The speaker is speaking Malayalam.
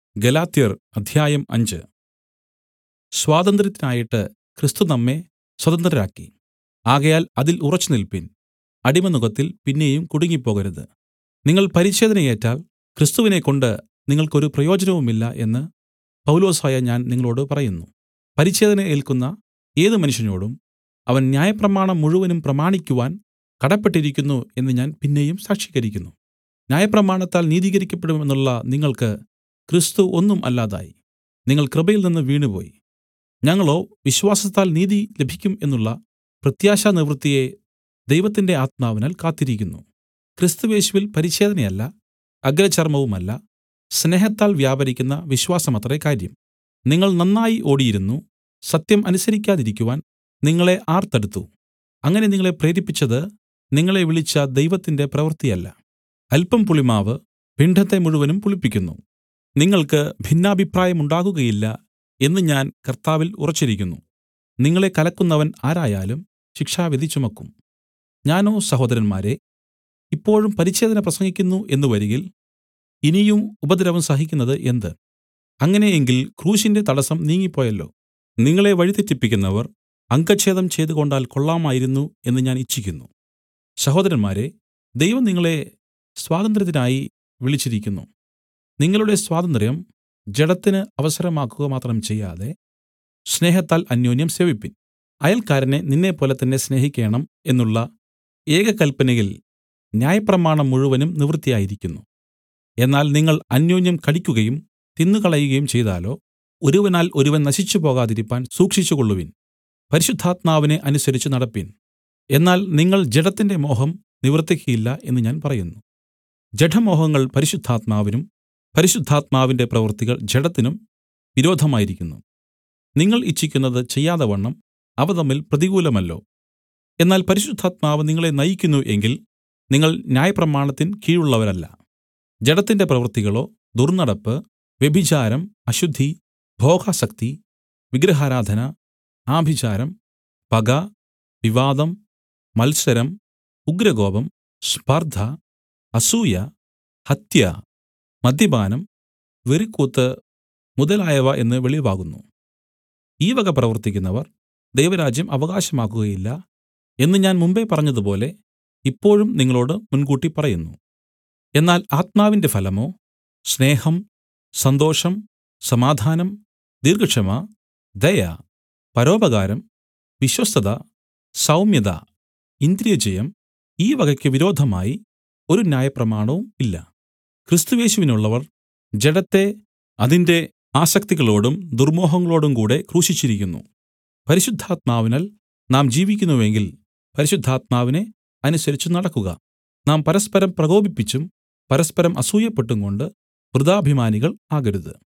ഗലാത്യർ അധ്യായം അഞ്ച് സ്വാതന്ത്ര്യത്തിനായിട്ട് ക്രിസ്തു നമ്മെ സ്വതന്ത്രരാക്കി ആകയാൽ അതിൽ ഉറച്ചുനില്പിൻ അടിമനുകത്തിൽ പിന്നെയും കുടുങ്ങിപ്പോകരുത് നിങ്ങൾ പരിച്ഛേദന ഏറ്റാൽ ക്രിസ്തുവിനെക്കൊണ്ട് നിങ്ങൾക്കൊരു പ്രയോജനവുമില്ല എന്ന് പൗലൊസായ ഞാൻ നിങ്ങളോടു പറയുന്നു പരിച്ഛേദന ഏല്ക്കുന്ന ഏത് മനുഷ്യനോടും അവൻ ന്യായപ്രമാണം മുഴുവനും പ്രമാണിക്കുവാൻ കടപ്പെട്ടിരിക്കുന്നു എന്ന് ഞാൻ പിന്നെയും സാക്ഷീകരിക്കുന്നു ന്യായപ്രമാണത്താൽ നീതീകരിക്കപ്പെടുമെന്നുള്ള നിങ്ങൾക്ക് ക്രിസ്തു ഒന്നും അല്ലാതായി നിങ്ങൾ കൃപയിൽനിന്ന് വീണുപോയി ഞങ്ങളോ വിശ്വാസത്താൽ നീതി ലഭിക്കും എന്നുള്ള പ്രത്യാശാനിവൃത്തിയെ ദൈവത്തിന്റെ ആത്മാവിനാൽ കാത്തിരിക്കുന്നു ക്രിസ്തുയേശുവിൽ പരിച്ഛേദനയല്ല അഗ്രചർമവുമല്ല സ്നേഹത്താൽ വ്യാപരിക്കുന്ന വിശ്വാസമത്രേ കാര്യം നിങ്ങൾ നന്നായി ഓടിയിരുന്നു സത്യം അനുസരിക്കാതിരിക്കുവാൻ നിങ്ങളെ ആർ തടുത്തു അങ്ങനെ നിങ്ങളെ പ്രേരിപ്പിച്ചത് നിങ്ങളെ വിളിച്ച ദൈവത്തിന്റെ പ്രവൃത്തിയല്ല അല്പം പുളിമാവ് പിണ്ഡത്തെ മുഴുവനും പുളിപ്പിക്കുന്നു നിങ്ങൾക്ക് ഭിന്നാഭിപ്രായമുണ്ടാകുകയില്ല എന്ന് ഞാൻ കർത്താവിൽ ഉറച്ചിരിക്കുന്നു നിങ്ങളെ കലക്കുന്നവൻ ആരായാലും ശിക്ഷാവിധി ചുമക്കും ഞാനോ സഹോദരന്മാരേ ഇപ്പോഴും പരിച്ഛേദന പ്രസംഗിക്കുന്നു എന്ന് വരികിൽ ഇനിയും ഉപദ്രവം സഹിക്കുന്നത് എന്ത് അങ്ങനെ എങ്കിൽ ക്രൂശിന്റെ തടസ്സം നീങ്ങിപ്പോയല്ലോ നിങ്ങളെ വഴിതെറ്റിപ്പിക്കുന്നവർ അംഗച്ഛേദം ചെയ്തുകൊണ്ടാൽ കൊള്ളാമായിരുന്നു എന്ന് ഞാൻ ഇച്ഛിക്കുന്നു സഹോദരന്മാരേ ദൈവം നിങ്ങളെ സ്വാതന്ത്ര്യത്തിനായി വിളിച്ചിരിക്കുന്നു നിങ്ങളുടെ സ്വാതന്ത്ര്യം ജഡത്തിന് അവസരമാക്കുക മാത്രം ചെയ്യാതെ സ്നേഹത്താൽ അന്യോന്യം സേവിപ്പിൻ അയൽക്കാരനെ നിന്നെപ്പോലെ തന്നെ സ്നേഹിക്കേണം എന്നുള്ള ഏക കൽപ്പനയിൽ ന്യായപ്രമാണം മുഴുവനും നിവൃത്തിയായിരിക്കുന്നു എന്നാൽ നിങ്ങൾ അന്യോന്യം കടിക്കുകയും തിന്നുകളയുകയും ചെയ്താലോ ഒരുവനാൽ ഒരുവൻ നശിച്ചു പോകാതിരിപ്പാൻ സൂക്ഷിച്ചുകൊള്ളുവിൻ പരിശുദ്ധാത്മാവിനെ അനുസരിച്ച് നടപ്പിൻ എന്നാൽ നിങ്ങൾ ജഡത്തിന്റെ മോഹം നിവർത്തിക്കയില്ല എന്ന് ഞാൻ പറയുന്നു ജഡമോഹങ്ങൾ പരിശുദ്ധാത്മാവിനും പരിശുദ്ധാത്മാവിന്റെ പ്രവൃത്തികൾ ജഡത്തിനും വിരോധമായിരിക്കുന്നു നിങ്ങൾ ഇച്ഛിക്കുന്നത് ചെയ്യാതവണ്ണം അവ തമ്മിൽ പ്രതികൂലമല്ലോ എന്നാൽ പരിശുദ്ധാത്മാവ് നിങ്ങളെ നയിക്കുന്നു എങ്കിൽ നിങ്ങൾ ന്യായപ്രമാണത്തിൻ കീഴുള്ളവരല്ല ജഡത്തിന്റെ പ്രവൃത്തികളോ ദുർന്നടപ്പ് വ്യഭിചാരം അശുദ്ധി ഭോഗാസക്തി വിഗ്രഹാരാധന ആഭിചാരം പക വിവാദം മത്സരം ഉഗ്രകോപം സ്പർദ്ധ അസൂയ ഹത്യ മദ്യപാനം വെറിക്കൂത്ത് മുതലായവ എന്ന് വെളിവാകുന്നു ഈ വക പ്രവർത്തിക്കുന്നവർ ദൈവരാജ്യം അവകാശമാക്കുകയില്ല എന്ന് ഞാൻ മുമ്പേ പറഞ്ഞതുപോലെ ഇപ്പോഴും നിങ്ങളോട് മുൻകൂട്ടി പറയുന്നു എന്നാൽ ആത്മാവിന്റെ ഫലമോ സ്നേഹം സന്തോഷം സമാധാനം ദീർഘക്ഷമ ദയ പരോപകാരം വിശ്വസ്തത സൗമ്യത ഇന്ദ്രിയജയം ഈ വകയ്ക്ക് വിരോധമായി ഒരു ന്യായപ്രമാണവും ഇല്ല ക്രിസ്തുവേശുവിനുള്ളവർ ജഡത്തെ അതിന്റെ ആസക്തികളോടും ദുർമോഹങ്ങളോടും കൂടെ ക്രൂശിച്ചിരിക്കുന്നു പരിശുദ്ധാത്മാവിനാൽ നാം ജീവിക്കുന്നുവെങ്കിൽ പരിശുദ്ധാത്മാവിനെ അനുസരിച്ച് നടക്കുക നാം പരസ്പരം പ്രകോപിപ്പിച്ചും പരസ്പരം അസൂയപ്പെട്ടും കൊണ്ട് വൃഥാഭിമാനികൾ ആകരുത്